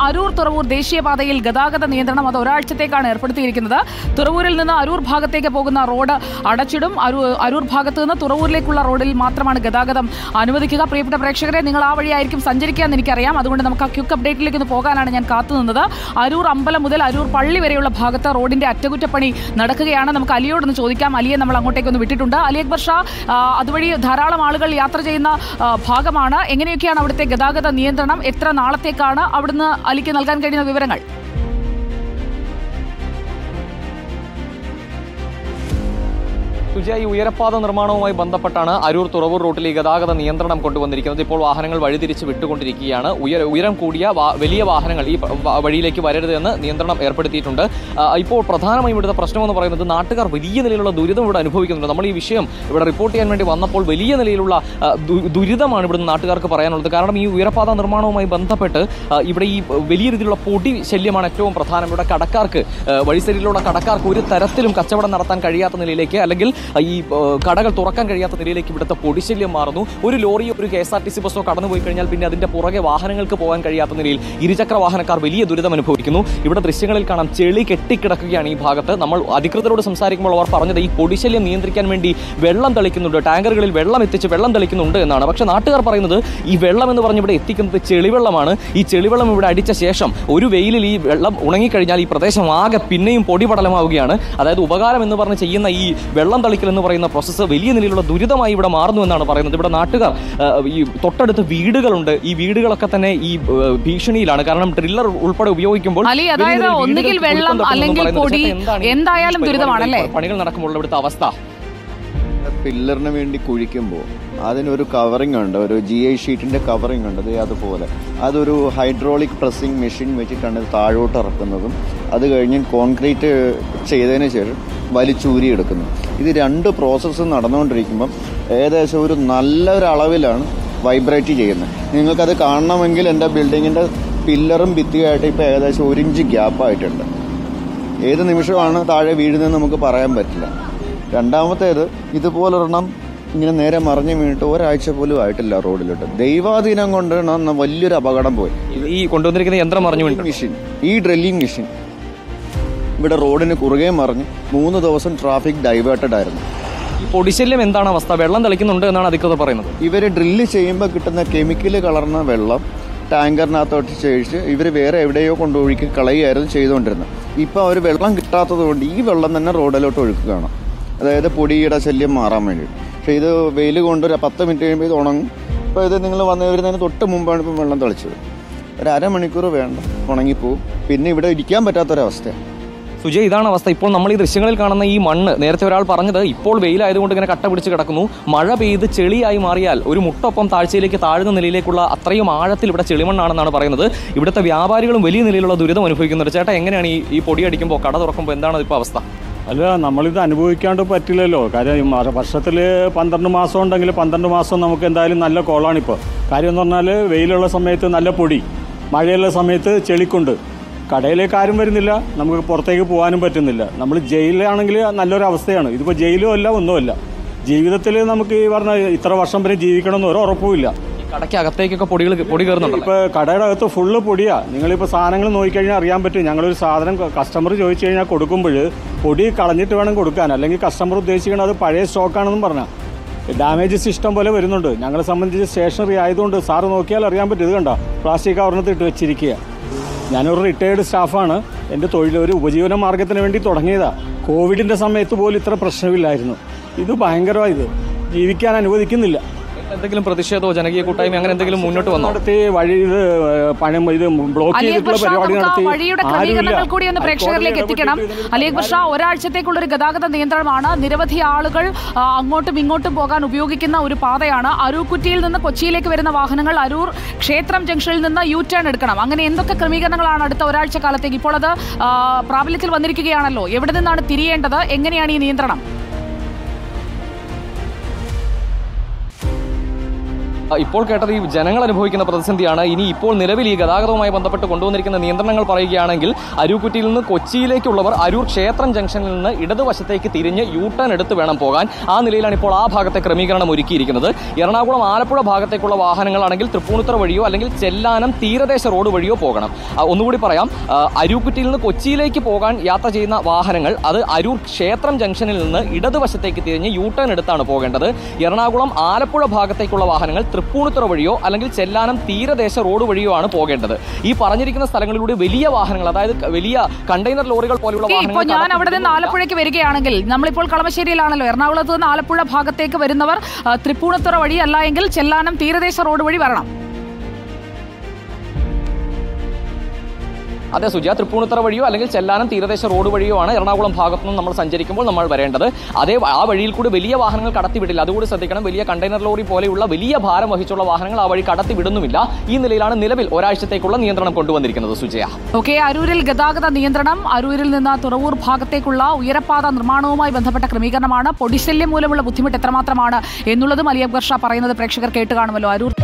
അരൂർ തുറവൂർ ദേശീയപാതയിൽ ഗതാഗത നിയന്ത്രണം അത് ഒരാഴ്ചത്തേക്കാണ് ഏർപ്പെടുത്തിയിരിക്കുന്നത് തുറവൂരിൽ നിന്ന് അരൂർ ഭാഗത്തേക്ക് പോകുന്ന റോഡ് അടച്ചിടും അരൂ- അരൂർ ഭാഗത്ത് നിന്ന് തുറവൂരിലേക്കുള്ള റോഡിൽ മാത്രമാണ് ഗതാഗതം അനുവദിക്കുക പ്രിയപ്പെട്ട പ്രേക്ഷകരെ നിങ്ങൾ ആ വഴിയായിരിക്കും സഞ്ചരിക്കുക എന്ന് എനിക്കറിയാം അതുകൊണ്ട് നമുക്ക് ആ ക്യുക്ക് അപ്ഡേറ്റിലേക്ക് ഒന്ന് പോകാനാണ് ഞാൻ കാത്തുനിന്നത് അരൂർ അമ്പലം മുതൽ അരൂർ പള്ളി വരെയുള്ള ഭാഗത്ത് റോഡിന്റെ അറ്റകുറ്റപ്പണി നടക്കുകയാണ് നമുക്ക് അലിയോടൊന്ന് ചോദിക്കാം അലിയെ നമ്മൾ അങ്ങോട്ടേക്ക് ഒന്ന് വിട്ടിട്ടുണ്ട് അലി അക്ബർ ഷാ ആ, അതുവഴി ധാരാളം ആളുകൾ യാത്ര ചെയ്യുന്ന ആ, ഭാഗമാണ് എങ്ങനെയൊക്കെയാണ് അവിടുത്തെ ഗതാഗത നിയന്ത്രണം എത്ര നാളത്തേക്കാണ് അവിടുന്ന് അലിക്ക് നൽകാൻ കഴിയുന്ന വിവരങ്ങൾ സുജയ ഈ ഉയരപ്പാത നിർമ്മാണവുമായി ബന്ധപ്പെട്ടാണ് അരൂർ തുറവൂർ റൂട്ടിൽ ഈ ഗതാഗത നിയന്ത്രണം കൊണ്ടുവന്നിരിക്കുന്നത് ഇപ്പോൾ വാഹനങ്ങൾ വഴിതിരിച്ച് വിട്ടുകൊണ്ടിരിക്കുകയാണ് ഉയര ഉയരം കൂടിയ വാ- വലിയ വാഹനങ്ങൾ ഈ പ- വ- വഴിയിലേക്ക് വരരുതെന്ന് നിയന്ത്രണം ഏർപ്പെടുത്തിയിട്ടുണ്ട് ആ, ഇപ്പോൾ പ്രധാനമായും ഇവിടുത്തെ പ്രശ്നമെന്ന് പറയുന്നത് നാട്ടുകാർ വലിയ നിലയിലുള്ള ദുരിതം ഇവിടെ അനുഭവിക്കുന്നുണ്ട് നമ്മൾ ഈ വിഷയം ഇവിടെ റിപ്പോർട്ട് ചെയ്യാൻ വേണ്ടി വന്നപ്പോൾ വലിയ നിലയിലുള്ള ആ, ദു- ദുരിതമാണ് ഇവിടുന്ന് നാട്ടുകാർക്ക് പറയാനുള്ളത് കാരണം ഈ ഉയരപ്പാത നിർമ്മാണവുമായി ബന്ധപ്പെട്ട് ആ, ഇവിടെ ഈ വലിയ രീതിയിലുള്ള പൊടി ശല്യമാണ് ഏറ്റവും പ്രധാനം ഇവിടെ കടക്കാർക്ക് ആ, വഴിസരിയിലുള്ള കടക്കാർക്ക് ഒരു തരത്തിലും കച്ചവടം നടത്താൻ കഴിയാത്ത നിലയിലേക്ക് അല്ലെങ്കിൽ ആ, ഈ ആ, കടകൾ തുറക്കാൻ കഴിയാത്ത നിലയിലേക്ക് ഇവിടുത്തെ പൊടിശല്യം മാറുന്നു ഒരു ലോറിയോ ഒരു K S R T C ബസ്സോ കടന്നുപോയി കഴിഞ്ഞാൽ പിന്നെ അതിന്റെ പുറകെ വാഹനങ്ങൾക്ക് പോകാൻ കഴിയാത്ത നിലയിൽ ഇരുചക്ര വാഹനക്കാർ വലിയ ദുരിതം അനുഭവിക്കുന്നു ഇവിടെ ദൃശ്യങ്ങളിൽ കാണാം ചെളി കെട്ടിക്കിടക്കുകയാണ് ഈ ഭാഗത്ത് നമ്മൾ അധികൃതരോട് സംസാരിക്കുമ്പോൾ അവർ പറഞ്ഞത് ഈ പൊടിശല്യം നിയന്ത്രിക്കാൻ വേണ്ടി വെള്ളം തളിക്കുന്നുണ്ട് ടാങ്കറുകളിൽ വെള്ളം എത്തിച്ച് വെള്ളം തളിക്കുന്നുണ്ട് എന്നാണ് പക്ഷേ നാട്ടുകാർ പറയുന്നത് ഈ വെള്ളം എന്ന് പറഞ്ഞ് ഇവിടെ എത്തിക്കുന്നത് ചെളിവെള്ളമാണ് ഈ ചെളിവെള്ളം ഇവിടെ അടിച്ച ശേഷം ഒരു വെയിലിൽ ഈ വെള്ളം ഉണങ്ങിക്കഴിഞ്ഞാൽ ഈ പ്രദേശം ആകെ പിന്നെയും പൊടിപടലമാവുകയാണ് അതായത് ഉപകാരം എന്ന് പറഞ്ഞ് ചെയ്യുന്ന ഈ വെള്ളം തളിക്കൽ എന്ന് പറയുന്ന പ്രോസസ്സ് വലിയ നിലയിലുള്ള ദുരിതമായി ഇവിടെ മാറുന്നു എന്നാണ് പറയുന്നത് ഇവിടെ നാട്ടുകാർ ആ, ഈ തൊട്ടടുത്ത് വീടുകളുണ്ട് ഈ വീടുകളൊക്കെ തന്നെ ഈ ആ, ഭീഷണിയിലാണ് കാരണം ഡ്രില്ലർ ഉൾപ്പെടെ ഉപയോഗിക്കുമ്പോൾ അലി, വലിയ അതായത് നിലയിൽ ഒന്നുകിൽ വീടുകൾക്ക് വെള്ളം കുലുക്കം തട്ടുന്നു അല്ലെങ്കിൽ എന്ന് പറയുന്നത്. പൊടി, ചേട്ടാ, എന്താണ് ഈ എന്തായാലും പരിപാടികൾ, ദുരിതമാണല്ലേ? പണികൾ നടക്കുമ്പോൾ ഇവിടുത്തെ അവസ്ഥ പില്ലറിന് വേണ്ടി കുഴിക്കുമ്പോൾ അതിനൊരു കവറിംഗ് ഉണ്ട് ഒരു ജി ഐ ഷീറ്റിന്റെ കവറിംഗ് ഉണ്ട് ദേ അതുപോലെ അതൊരു ഹൈഡ്രോളിക് പ്രസ്സിംഗ് മെഷീൻ വെച്ചിട്ടാണ് ഇത് താഴോട്ട് ഇറക്കുന്നതും അത് കഴിഞ്ഞ് കോൺക്രീറ്റ് ചെയ്തതിന് ശേഷം വലിച്ചൂരി എടുക്കുന്നു ഇത് രണ്ട് പ്രോസസ്സ് നടന്നുകൊണ്ടിരിക്കുമ്പം ഏകദേശം ഒരു നല്ലൊരു അളവിലാണ് വൈബ്രേറ്റ് ചെയ്യുന്നത് നിങ്ങൾക്കത് കാണണമെങ്കിൽ എൻ്റെ ബിൽഡിങ്ങിൻ്റെ പില്ലറും ഭിത്തിയായിട്ട് ഇപ്പോൾ ഏകദേശം ഒരു ഇഞ്ച് ഗ്യാപ്പായിട്ടുണ്ട് ഏത് നിമിഷമാണ് താഴെ വീഴുന്നതെന്ന് നമുക്ക് പറയാൻ പറ്റില്ല രണ്ടാമത്തേത് ഇതുപോലൊരെണ്ണം ഇങ്ങനെ നേരെ മറിഞ്ഞു വീണിട്ട് ഒരാഴ്ച പോലും ആയിട്ടില്ല റോഡിലോട്ട് ദൈവാധീനം കൊണ്ട് ന- വലിയൊരു അപകടം പോയി ഈ കൊണ്ടുവന്നിരിക്കുന്ന യന്ത്രം പറഞ്ഞു ഡ്രില്ലിംഗ് മെഷീൻ ഈ ഡ്രില്ലിംഗ് മെഷീൻ ഇവിടെ റോഡിന് കുറുകെ മറിഞ്ഞ് മൂന്ന് ദിവസം ട്രാഫിക് ഡൈവേർട്ടഡ് ആയിരുന്നു ഈ പൊടിശല്യം എന്താണ് അവസ്ഥ വെള്ളം തളിക്കുന്നുണ്ട് എന്നാണ് അധികൃതർ പറയുന്നത് ഇവർ ഡ്രില്ല് ചെയ്യുമ്പോൾ കിട്ടുന്ന കെമിക്കൽ കലർന്ന വെള്ളം ടാങ്കറിനകത്തോട്ട് ചേഴിച്ച് ഇവർ വേറെ എവിടെയോ കൊണ്ട് ഒഴുക്കി കളയുകയായിരുന്നു ചെയ്തുകൊണ്ടിരുന്നത് ഇപ്പോൾ അവർ വെള്ളം കിട്ടാത്തത് കൊണ്ട് ഈ വെള്ളം തന്നെ റോഡിലോട്ട് ഒഴുക്കുകയാണ് അതായത് പൊടിയുടെ ശല്യം മാറാൻ വേണ്ടി പക്ഷേ ഇത് വെയിൽ കൊണ്ട് ഒരു പത്ത് മിനിറ്റ് കഴിയുമ്പോൾ ഇത് ഉണങ്ങും ഇപ്പോൾ ഇത് നിങ്ങൾ വന്നു വരുന്നതിന് തൊട്ട് മുമ്പാണ് ഇപ്പം വെള്ളം തളിച്ചത് ഒരു അരമണിക്കൂർ വേണ്ട ഉണങ്ങിപ്പോവും പിന്നെ ഇവിടെ ഇരിക്കാൻ പറ്റാത്തൊരവസ്ഥയാണ് സുജയ് ഇതാണ് അവസ്ഥ ഇപ്പോൾ നമ്മൾ ഈ ദൃശ്യങ്ങളിൽ കാണുന്ന ഈ മണ്ണ് നേരത്തെ ഒരാൾ പറഞ്ഞത് ഇപ്പോൾ വെയിലായതുകൊണ്ട് ഇങ്ങനെ കട്ട പിടിച്ച് കിടക്കുന്നു മഴ പെയ്ത് ചെളിയായി മാറിയാൽ ഒരു മുട്ടൊപ്പം താഴ്ചയിലേക്ക് താഴ്ന്ന നിലയിലേക്കുള്ള അത്രയും ആഴത്തിൽ ഇവിടെ ചെളിമണ്ണാണെന്നാണ് പറയുന്നത് ഇവിടുത്തെ വ്യാപാരികളും വലിയ നിലയിലുള്ള ദുരിതം അനുഭവിക്കുന്നുണ്ട് ചേട്ടാ എങ്ങനെയാണ് ഈ ഈ പൊടി അടിക്കുമ്പോൾ കട തുറക്കുമ്പോൾ എന്താണ് ഇപ്പോൾ അവസ്ഥ അല്ല നമ്മളിത് അനുഭവിക്കാണ്ട് പറ്റില്ലല്ലോ കാര്യം വർഷത്തിൽ പന്ത്രണ്ട് മാസം ഉണ്ടെങ്കിൽ പന്ത്രണ്ട് മാസം നമുക്ക് എന്തായാലും നല്ല കോളാണിപ്പോൾ കാര്യം എന്ന് പറഞ്ഞാൽ വെയിലുള്ള സമയത്ത് നല്ല പൊടി മഴയുള്ള സമയത്ത് ചെളിക്കുണ്ട് കടയിലേക്ക് ആരും വരുന്നില്ല നമുക്ക് പുറത്തേക്ക് പോകാനും പറ്റുന്നില്ല നമ്മൾ ജയിലിലാണെങ്കിൽ നല്ലൊരു അവസ്ഥയാണ് ഇതിപ്പോൾ ജയിലും അല്ല ഒന്നുമല്ല ജീവിതത്തിൽ നമുക്ക് ഈ പറഞ്ഞ ഇത്ര വർഷം വരെ ജീവിക്കണമെന്ന് ഒരു ഉറപ്പുമില്ല ഈ കടയ്ക്ക് അകത്തേക്കൊക്കെ പൊടികൾ പൊടി കയറുന്നുണ്ടല്ലോ ഇപ്പൊ കടയുടെ അകത്ത് ഫുള്ള് പൊടിയാ നിങ്ങളിപ്പോ സാധനങ്ങൾ നോക്കിക്കഴിഞ്ഞാൽ അറിയാൻ പറ്റും ഞങ്ങളൊരു സാധനം കസ്റ്റമർ ചോദിച്ചു കഴിഞ്ഞാൽ കൊടുക്കുമ്പോൾ പൊടി കളഞ്ഞിട്ട് വേണം കൊടുക്കാൻ അല്ലെങ്കിൽ കസ്റ്റമർ ഉദ്ദേശിക്കുന്നത് അത് പഴയ സ്റ്റോക്കാണെന്നും പറഞ്ഞാൽ ഡാമേജസ് ഇഷ്ടം പോലെ വരുന്നുണ്ട് ഞങ്ങളെ സംബന്ധിച്ച് സ്റ്റേഷനറി ആയതുകൊണ്ട് സാറ് നോക്കിയാൽ അറിയാൻ പറ്റും ഇത് കണ്ടോ പ്ലാസ്റ്റിക് കവറിനകത്ത് ഇട്ട് വെച്ചിരിക്കുക ഞാനൊരു റിട്ടയേർഡ് സ്റ്റാഫാണ് എൻ്റെ തൊഴിൽ ഒരു ഉപജീവന മാർഗത്തിന് വേണ്ടി തുടങ്ങിയതാ കോവിഡിൻ്റെ സമയത്ത് പോലും ഇത്ര പ്രശ്നമില്ലായിരുന്നു ഇത് ഭയങ്കരമായി ഇത് ജീവിക്കാൻ അനുവദിക്കുന്നില്ല എന്തെങ്കിലും പ്രതിഷേധമോ ജനകീയ കൂട്ടായ്മ അങ്ങനെ എന്തെങ്കിലും മുന്നോട്ട് വന്നോ നടത്തി വഴി ഇത് പണം ഇത് ബ്ലോക്ക് അലി ചെയ്തിട്ടുള്ള അക്ബർ ഷാ പരിപാടി നമുക്ക് ആ നടത്തി വഴിയുടെ ആരുമില്ല. ക്രമീകരണങ്ങൾ കൂടി ഒന്ന് പ്രേക്ഷകരിലേക്ക് ഹൈക്കോടതി എത്തിക്കണം ഇടപെട്ടിട്ട് അലി അക്ബർ ഷാ ഒരാഴ്ചത്തേക്കുള്ള ഒരു ഗതാഗത നിയന്ത്രണമാണ് നിരവധി ആളുകൾ ആ, അങ്ങോട്ടും ഇങ്ങോട്ടും പോകാൻ ഉപയോഗിക്കുന്ന ഒരു പാതയാണ് അരൂക്കുറ്റിയിൽ നിന്ന് കൊച്ചിയിലേക്ക് വരുന്ന വാഹനങ്ങൾ അരൂർ ക്ഷേത്രം ജംഗ്ഷനിൽ നിന്ന് യു ടേൺ എടുക്കണം അങ്ങനെ എന്തൊക്കെ ക്രമീകരണങ്ങളാണ് അടുത്ത ഒരാഴ്ച കാലത്തേക്ക് ഇപ്പോൾ അത് ആ, പ്രാബല്യത്തിൽ വന്നിരിക്കുകയാണല്ലോ എവിടെ നിന്നാണ് തിരിയേണ്ടത് എങ്ങനെയാണ് ഈ നിയന്ത്രണം ഇപ്പോൾ കേട്ടത് ഈ ജനങ്ങൾ അനുഭവിക്കുന്ന പ്രതിസന്ധിയാണ് ഇനി ഇപ്പോൾ നിലവിൽ ഈ ഗതാഗതവുമായി ബന്ധപ്പെട്ട് കൊണ്ടുവന്നിരിക്കുന്ന നിയന്ത്രണങ്ങൾ പറയുകയാണെങ്കിൽ അരൂക്കുറ്റിയിൽ നിന്ന് കൊച്ചിയിലേക്കുള്ളവർ അരൂർ ക്ഷേത്രം ജംഗ്ഷനിൽ നിന്ന് ഇടതുവശത്തേക്ക് തിരിഞ്ഞ് യൂ ടേൺ എടുത്ത് വേണം പോകാൻ ആ നിലയിലാണ് ഇപ്പോൾ ആ ഭാഗത്തെ ക്രമീകരണം ഒരുക്കിയിരിക്കുന്നത് എറണാകുളം ആലപ്പുഴ ഭാഗത്തേക്കുള്ള വാഹനങ്ങളാണെങ്കിൽ തൃപ്പൂണിത്തുറ വഴിയോ അല്ലെങ്കിൽ ചെല്ലാനം തീരദേശ റോഡ് വഴിയോ പോകണം ആ, ഒന്നുകൂടി പറയാം ആ, അരൂക്കുറ്റിയിൽ നിന്ന് കൊച്ചിയിലേക്ക് പോകാൻ യാത്ര ചെയ്യുന്ന വാഹനങ്ങൾ അത് അരൂർ ക്ഷേത്രം ജംഗ്ഷനിൽ നിന്ന് ഇടതുവശത്തേക്ക് തിരിഞ്ഞ് യൂ ടേൺ എടുത്താണ് പോകേണ്ടത് എറണാകുളം ആലപ്പുഴ ഭാഗത്തേക്കുള്ള വാഹനങ്ങൾ തൃപ്പൂണിത്തുറ വഴിയോ അല്ലെങ്കിൽ ചെല്ലാനം തീരദേശ റോഡ് വഴിയോ ആണ് പോകേണ്ടത് ഈ പറഞ്ഞിരിക്കുന്ന സ്ഥലങ്ങളിലൂടെ വലിയ വാഹനങ്ങൾ അതായത് ക- വലിയ കണ്ടെയ്നർ ലോറികൾ പോലെയുള്ള ഓക്കേ, ഇപ്പോൾ വാഹനങ്ങൾ ഞാൻ അവിടെ നിന്ന് കടത്തിവിടുന്നില്ല. ആലപ്പുഴയ്ക്ക് വരികയാണെങ്കിൽ നമ്മളിപ്പോൾ കളമശ്ശേരിയിലാണല്ലോ എറണാകുളത്ത് നിന്ന് ആലപ്പുഴ ഭാഗത്തേക്ക് വരുന്നവർ ആ, തൃപ്പൂണിത്തുറ വഴി അല്ല എങ്കിൽ ചെല്ലാനം തീരദേശ റോഡ് വഴി വരണം അതെ സുജ തൃപ്പൂണിത്തുറ വഴിയോ അല്ലെങ്കിൽ ചെല്ലാനം തീരദേശ റോഡ് വഴിയോ ആണ് എറണാകുളം ഭാഗത്തു നിന്ന് നമ്മൾ സഞ്ചരിക്കുമ്പോൾ നമ്മൾ വരേണ്ടത് അതേ ആ വഴിയിൽ കൂടി വലിയ വാഹനങ്ങൾ കടത്തിവിടില്ല അതുകൂടി ശ്രദ്ധിക്കണം വലിയ കണ്ടെയ്നർ ലോറി പോലെയുള്ള വലിയ ഭാരം വഹിച്ചുള്ള വാഹനങ്ങൾ ആ വഴി കടത്തിവിടുന്നുമില്ല ഈ നിലയിലാണ് നിലവിൽ ഒരാഴ്ചത്തേക്കുള്ള നിയന്ത്രണം കൊണ്ടുവന്നിരിക്കുന്നത് സുജയ ഓക്കെ അരൂരിൽ ഗതാഗത നിയന്ത്രണം അരൂരിൽ നിന്ന് തുറവൂർ ഭാഗത്തേക്കുള്ള ഉയരപ്പാത നിർമ്മാണവുമായി ബന്ധപ്പെട്ട ക്രമീകരണമാണ് പൊടിശല്യം മൂലമുള്ള ബുദ്ധിമുട്ട് എത്രമാത്രമാണ് എന്നുള്ളതും അലിയബ് ഗർഷ പറയുന്നത് പ്രേക്ഷകർ കേട്ട് കാണുമല്ലോ അരൂർ